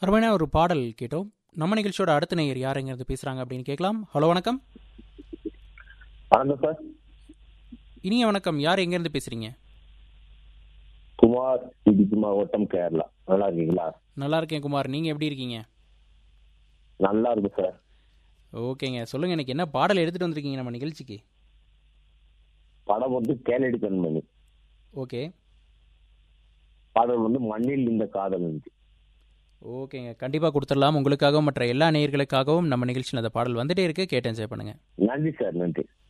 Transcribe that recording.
அருமையான ஒரு பாடல் கேட்டோம் நம்ம நிகழ்ச்சியோட அடுத்த நேயர் யாருங்கிறது பேசுறாங்க அப்படின்னு கேட்கலாம் ஹலோ வணக்கம் வணக்கம் சார் இனிய வணக்கம் யார் எங்கேருந்து பேசுறீங்க குமார் இடுக்கி மாவட்டம் கேரளா நல்லா இருக்கீங்களா நல்லா இருக்கேன் குமார் நீங்க எப்படி இருக்கீங்க நல்லா இருக்கு சார் ஓகேங்க சொல்லுங்க எனக்கு என்ன பாடல் எடுத்துட்டு வந்திருக்கீங்க நம்ம நிகழ்ச்சிக்கு படம் வந்து கேனடி கண்மணி ஓகே பாடல் வந்து மண்ணில் இந்த காதல் இருந்துச்சு ஓகேங்க கண்டிப்பாக கொடுத்துடலாம் உங்களுக்காகவும் மற்ற எல்லா நேயர்களுக்காகவும் நம்ம நிகழ்ச்சியில் அந்த பாடல் வந்துட்டே இருக்கு கேட்டு என்ஜாய் பண்ணுங்க நன்றி சார் நன்றி